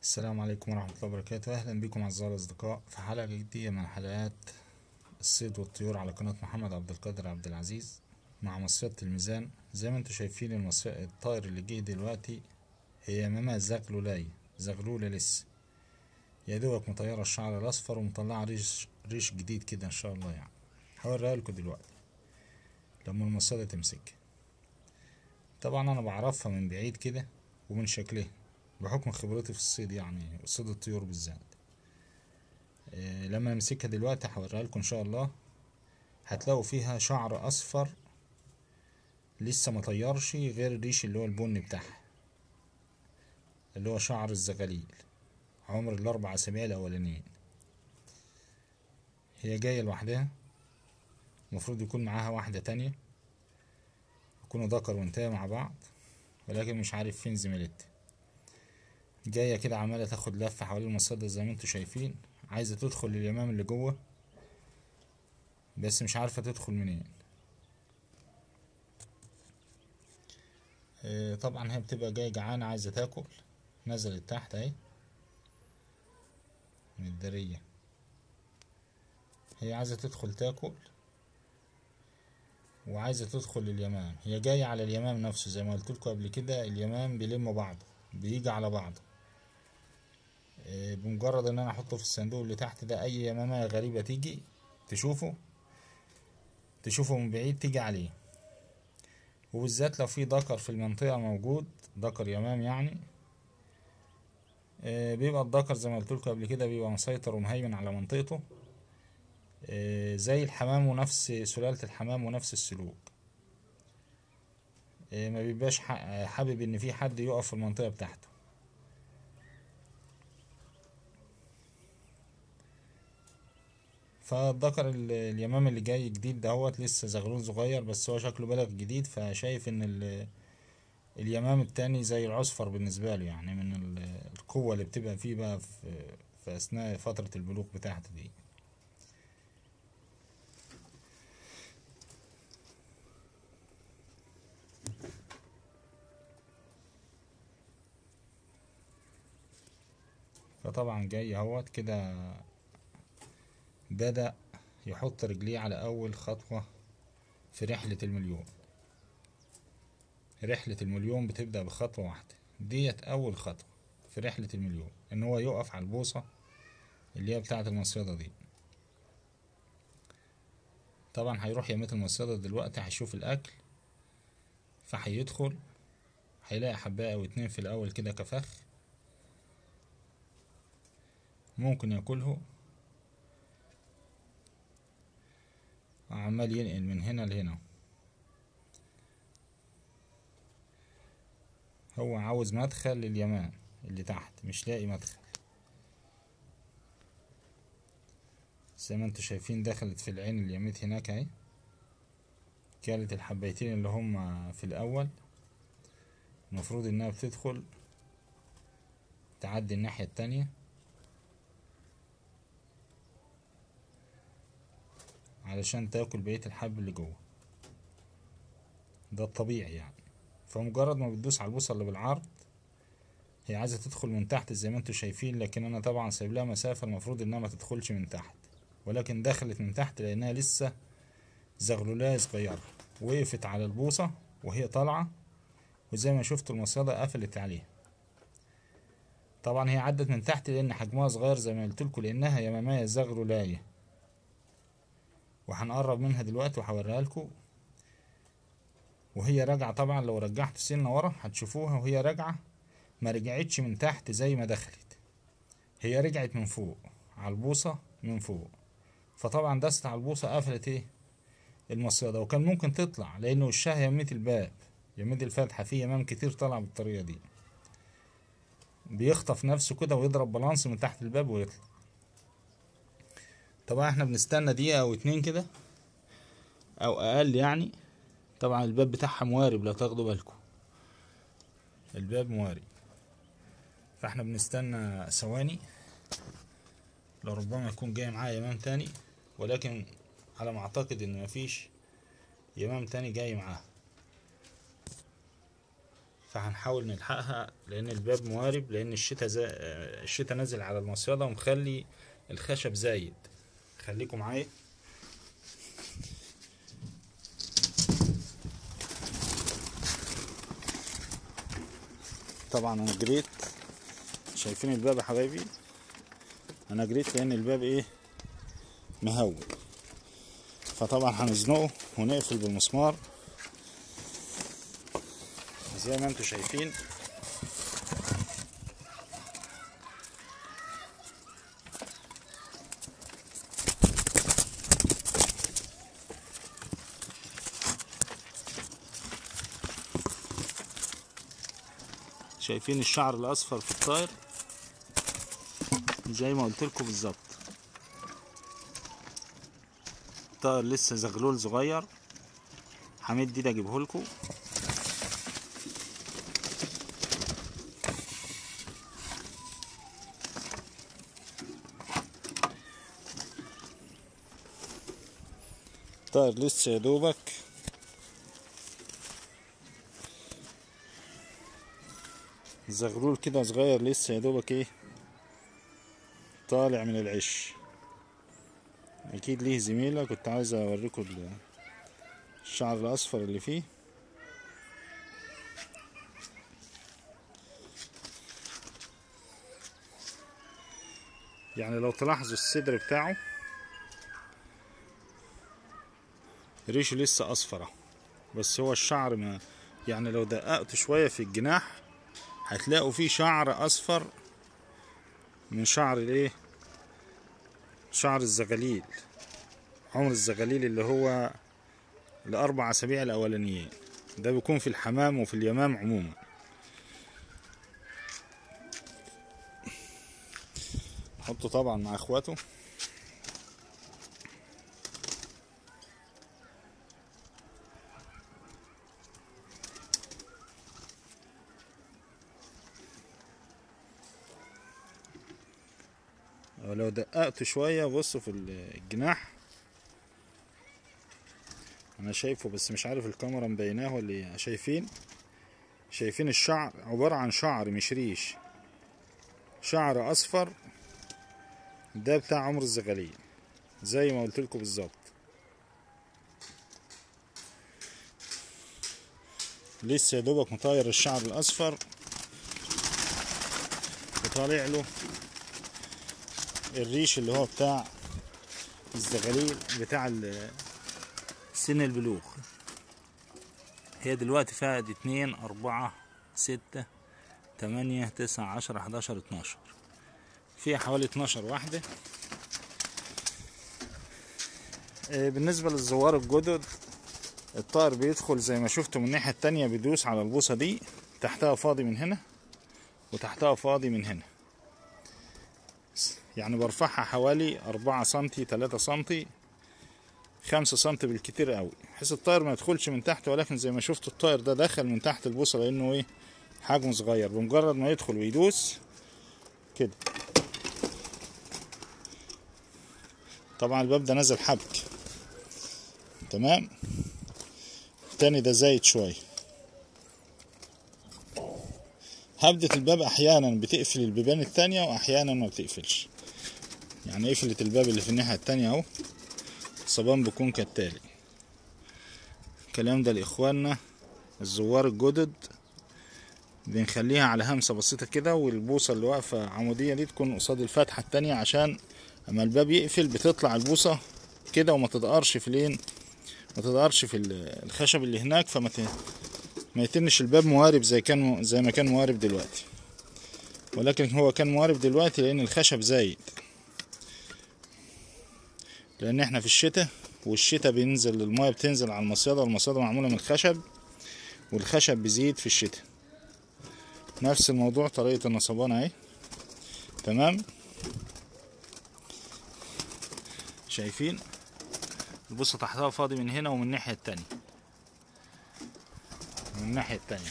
السلام عليكم ورحمة الله وبركاته أهلا بكم أعزائي الأصدقاء في حلقة جديدة من حلقات الصيد والطيور على قناة محمد عبد القادر عبد العزيز مع مصيدة الميزان زي ما انتم شايفين المصي... الطائر اللي جه دلوقتي هي ماما زغلولاي زغلولة لسه يا دوبك مطيرة الشعر الأصفر ومطلعة ريش ريش جديد كده إن شاء الله يعني هوريها لكم دلوقتي لما المصيدة تمسك طبعا أنا بعرفها من بعيد كده ومن شكلها بحكم خبرتي في الصيد يعني صيد الطيور بالذات إيه لما امسكها دلوقتي هوريها لكم ان شاء الله هتلاقوا فيها شعر اصفر لسه ما طيرش غير الريش اللي هو البني بتاعها اللي هو شعر الزغاليل عمر الاربع اسابيع الاولانيين هي جايه لوحدها المفروض يكون معاها واحده تانية يكونوا ذكر وانثى مع بعض ولكن مش عارف فين زميلتها جاية كده عمالة تاخد لفة حوالين المصيدة زي ما انتوا شايفين عايزة تدخل اليمام اللي جوه بس مش عارفة تدخل منين اه طبعا هي بتبقى جاية جعانة عايزة تاكل نزلت تحت اهي من الدرية هي عايزة تدخل تاكل وعايزة تدخل اليمام هي جاية على اليمام نفسه زي ما قلتلكوا قبل كده اليمام بيلم بعضه بيجي على بعضه بمجرد ان انا احطه في الصندوق اللي تحت ده اي يمامة غريبة تيجي تشوفه تشوفه من بعيد تيجي عليه وبالذات لو في ذكر في المنطقة موجود ذكر يمام يعني بيبقى الذكر زي ما قلتلكوا قبل كده بيبقى مسيطر ومهيمن على منطقته زي الحمام ونفس سلالة الحمام ونفس السلوك ما بيبقاش حابب ان في حد يقف في المنطقة بتاعته فالذكر اليمام اللي جاي جديد دهوت لسه زغلول صغير بس هو شكله بلغ جديد فشايف ان اليمام التاني زي العصفر بالنسبة له يعني من القوة اللي بتبقى فيه بقى في, في اثناء فترة البلوغ بتاعته دي فطبعا جاي اهوت كده بدأ يحط رجليه على أول خطوة في رحلة المليون رحلة المليون بتبدأ بخطوة واحدة ديت أول خطوة في رحلة المليون إن هو يقف على البوصة اللي هي بتاعة المصيدة دي طبعا هيروح يميت المصيدة دلوقتي هيشوف الأكل فهيدخل هيلاقي حباية أو اتنين في الأول كده كفخ ممكن ياكله عمال ينقل من هنا لهنا هو عاوز مدخل لليمام اللي تحت مش لاقي مدخل زي ما انتوا شايفين دخلت في العين اليميت هناك اهي كانت الحبايتين اللي هما في الاول المفروض انها بتدخل تعدي الناحية التانية علشان تاكل بقية الحب اللي جوه ده الطبيعي يعني فمجرد ما بتدوس على البوصة اللي بالعرض هي عايزة تدخل من تحت زي ما انتوا شايفين لكن انا طبعا سايب لها مسافة المفروض انها ما تدخلش من تحت ولكن دخلت من تحت لانها لسه زغلولاية صغيرة وقفت على البوصة وهي طالعة وزي ما شفتوا المصيدة قفلت عليها طبعا هي عدت من تحت لان حجمها صغير زي ما قلتلكوا لانها يمامية زغلولاية وهنقرب منها دلوقتي وهوريها لكم وهي راجعة طبعا لو رجعت سنة ورا هتشوفوها وهي راجعة ما رجعتش من تحت زي ما دخلت هي رجعت من فوق على البوصة من فوق فطبعا دست على البوصة قفلت ايه المصيدة وكان ممكن تطلع لان وشها يميت الباب يميت الفتحة في يمام كتير طالع بالطريقة دي بيخطف نفسه كده ويضرب بالانس من تحت الباب ويطلع طبعا احنا بنستنى دقيقة او اتنين كده او اقل يعني طبعا الباب بتاعها موارب لو تاخدوا بالكم الباب موارب فاحنا بنستنى ثواني لربما يكون جاي معاه يمام تاني ولكن على ما اعتقد ان مفيش يمام تاني جاي معاه فهنحاول نلحقها لان الباب موارب لان الشتاء زي... الشتاء نازل على المصيدة ومخلي الخشب زايد خليكم معايا طبعا انا جريت شايفين الباب يا حبايبي انا جريت لان الباب ايه مهوي فطبعا هنزنقه ونقفل بالمسمار زي ما انتم شايفين شايفين الشعر الاصفر في الطائر زي ما قلت لكم بالظبط الطائر لسه زغلول صغير همد ايدي اجيبه لكم الطائر لسه يا دوبك زغلول كده صغير لسه يا دوبك ايه طالع من العش اكيد ليه زميلة كنت عايز اوريكم ال- الشعر الاصفر اللي فيه يعني لو تلاحظوا الصدر بتاعه ريشه لسه اصفرة بس هو الشعر ما يعني لو دققت شوية في الجناح هتلاقوا فيه شعر اصفر من شعر الايه شعر الزغاليل عمر الزغاليل اللي هو الاربع اسابيع الاولانيين ده بيكون في الحمام وفي اليمام عموما حطه طبعا مع اخواته ولو دققت شوية بصوا في الجناح انا شايفه بس مش عارف الكاميرا مبيناه ولا ايه شايفين شايفين الشعر عبارة عن شعر مش ريش شعر اصفر ده بتاع عمر الزغاليل زي ما قلت لكم بالظبط لسه يا دوبك مطاير الشعر الاصفر وطالع له الريش اللي هو بتاع الزغاليل بتاع ال- سن البلوغ هي دلوقتي فيها اتنين أربعة ستة تمانية تسعة عشرة حداشر اتناشر فيها حوالي اتناشر واحدة آه، بالنسبة للزوار الجدد الطائر بيدخل زي ما شفتوا من الناحية التانية بيدوس على البوصة دي تحتها فاضي من هنا وتحتها فاضي من هنا يعني برفعها حوالي أربعة سنتي تلاتة سنتي خمسة سنتي بالكتير قوي بحيث الطائر ما يدخلش من تحت ولكن زي ما شفتوا الطائر ده دخل من تحت البوصة لأنه إيه حجمه صغير بمجرد ما يدخل ويدوس كده طبعا الباب ده نازل حبك تمام التاني ده زايد شوية هبدة الباب أحيانا بتقفل البيبان التانية وأحيانا ما بتقفلش يعني قفلت الباب اللي في الناحية التانية أهو الصبان بيكون كالتالي الكلام ده لإخواننا الزوار الجدد بنخليها على همسة بسيطة كده والبوصة اللي واقفة عمودية دي تكون قصاد الفتحة التانية عشان اما الباب يقفل بتطلع البوصة كده وما تدقرش في لين ما تدقرش في ال- الخشب اللي هناك فما ت... ما يتنش الباب موارب زي كان زي ما كان موارب دلوقتي ولكن هو كان موارب دلوقتي لان الخشب زايد لان احنا في الشتاء والشتاء بينزل المايه بتنزل على المصيدة والمصيدة معمولة من الخشب والخشب بيزيد في الشتاء نفس الموضوع طريقة النصبانة اهي تمام شايفين البصة تحتها فاضي من هنا ومن الناحية التانية من الناحية التانية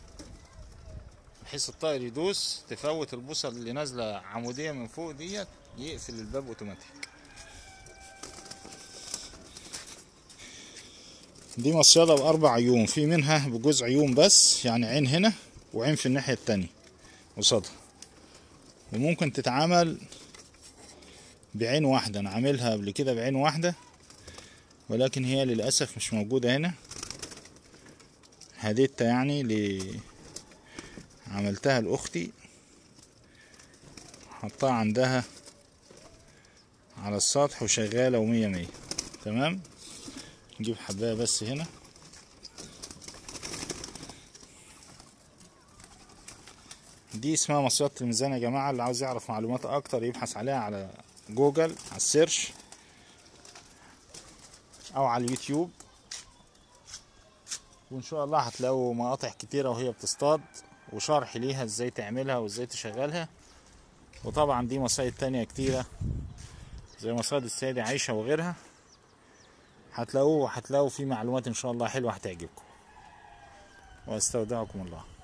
بحيث الطائر يدوس تفوت البوصة اللي نازلة عمودية من فوق ديت يقفل الباب اوتوماتيك دي مصيدة بأربع عيون في منها بجزء عيون بس يعني عين هنا وعين في الناحية التانية قصادها وممكن تتعمل بعين واحدة أنا عاملها قبل كده بعين واحدة ولكن هي للأسف مش موجودة هنا هديتها يعني ل عملتها لأختي حطها عندها على السطح وشغالة ومية مية تمام نجيب حباية بس هنا دي اسمها مصيدة الميزان يا جماعة اللي عاوز يعرف معلومات أكتر يبحث عليها على جوجل على السيرش أو على اليوتيوب وإن شاء الله هتلاقوا مقاطع كتيرة وهي بتصطاد وشرح ليها ازاي تعملها وازاي تشغلها وطبعا دي مصايد تانية كتيرة زي مصايد السيدة عيشة وغيرها هتلاقوه هتلاقوا فيه معلومات ان شاء الله حلوة هتعجبكم واستودعكم الله